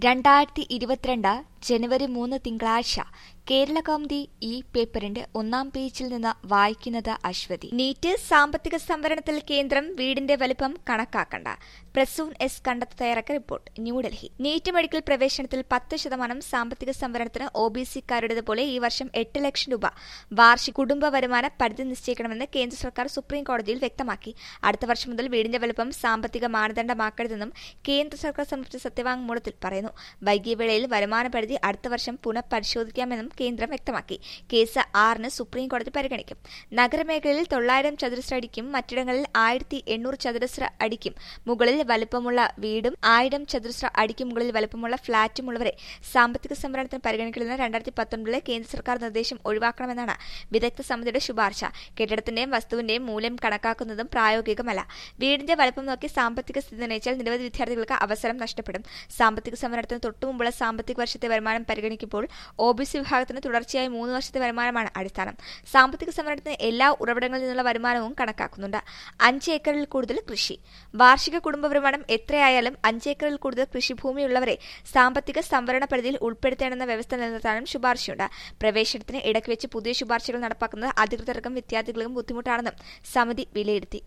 രണ്ടായിരത്തി ഇരുപത്തിരണ്ട് ജനുവരി മൂന്ന് തിങ്കളാഴ്ച കേരള കൗമുദി ഈ പേപ്പറിന്റെ ഒന്നാം പേജിൽ നിന്ന് വായിക്കുന്നത് അശ്വതി നീറ്റ് സാമ്പത്തിക സംവരണത്തിൽ കേന്ദ്രം വീടിന്റെ വലിപ്പം കണക്കാക്കണ്ട പ്രസൂൺ എസ് കണ്ടെത്തി തയ്യാറാക്കിയ റിപ്പോർട്ട് ന്യൂഡൽഹി നീറ്റ് മെഡിക്കൽ പ്രവേശനത്തിൽ പത്ത് ശതമാനം സാമ്പത്തിക സംവരണത്തിന് ഒ ബി സിക്കാരുടേതുപോലെ ഈ വർഷം എട്ട് ലക്ഷം രൂപ വാർഷിക കുടുംബ വരുമാന പരിധി നിശ്ചയിക്കണമെന്ന് കേന്ദ്ര സർക്കാർ സുപ്രീം കോടതിയിൽ വ്യക്തമാക്കി അടുത്ത വർഷം മുതൽ വീടിന്റെ വലുപ്പം സാമ്പത്തിക മാനദണ്ഡമാക്കരുതെന്നും കേന്ദ്ര സർക്കാർ സമർപ്പിച്ച സത്യവാങ്മൂലത്തിൽ പറയുന്നു വൈകിയ വേളയിൽ വരുമാന പരിധി അടുത്ത വർഷം പുനഃപരിശോധിക്കാമെന്നും കേന്ദ്രം വ്യക്തമാക്കി കേസ് ആറിന് സുപ്രീം കോടതി പരിഗണിക്കും നഗരമേഖലയിൽ തൊള്ളായിരം ചതുരശ്ര അടിക്കും മറ്റിടങ്ങളിൽ ആയിരത്തി എണ്ണൂറ് ചതുരശ്ര അടിക്കും മുകളിൽ വലുപ്പമുള്ള വീടും ആയിരം ചതുരശ്ര അടിക്കും മുകളിൽ വലുപ്പമുള്ള ഫ്ളാറ്റും ഉള്ളവരെ സാമ്പത്തിക സംവരണത്തിന് പരിഗണിക്കണമെന്ന് രണ്ടായിരത്തി പത്തൊൻപതിലെ കേന്ദ്ര സർക്കാർ നിർദ്ദേശം ഒഴിവാക്കണമെന്നാണ് വിദഗ്ധ സമിതിയുടെ ശുപാർശ കെട്ടിടത്തിന്റെയും വസ്തുവിന്റെയും മൂല്യം കണക്കാക്കുന്നതും പ്രായോഗികമല്ല വീടിന്റെ വലുപ്പം നോക്കി സാമ്പത്തിക സ്ഥിതി നിർണ്ണയിച്ചാൽ നിരവധി വിദ്യാർത്ഥികൾക്ക് അവസരം നഷ്ടപ്പെടും സാമ്പത്തിക സംവരണത്തിന് തൊട്ടുമുമ്പുള്ള സാമ്പത്തിക വർഷത്തെ വരുമാനം പരിഗണിക്കുമ്പോൾ ഒ ബി സി വിഭാഗത്തിന് തുടർച്ചയായി മൂന്ന് വർഷത്തെ വരുമാനമാണ് അടിസ്ഥാനം സാമ്പത്തിക സംവരണത്തിന് എല്ലാ ഉറവിടങ്ങളിൽ നിന്നുള്ള വരുമാനവും കണക്കാക്കുന്നുണ്ട് അഞ്ച് ഏക്കറിൽ കൂടുതൽ കൃഷി വാർഷിക കുടുംബ വരുമാനം എത്രയായാലും അഞ്ച് ഏക്കറിൽ കൂടുതൽ കൃഷിഭൂമിയുള്ളവരെ സാമ്പത്തിക സംവരണ പരിധിയിൽ ഉൾപ്പെടുത്തേണ്ടെന്ന വ്യവസ്ഥ നിലനിർത്താനും ശുപാർശയുണ്ട് പ്രവേശനത്തിന് ഇടയ്ക്ക് വെച്ച് പുതിയ ശുപാർശകൾ നടപ്പാക്കുന്നത് അധികൃതർക്കും വിദ്യാർത്ഥികൾക്കും ബുദ്ധിമുട്ടാണെന്നും സമിതി വിലയിരുത്തി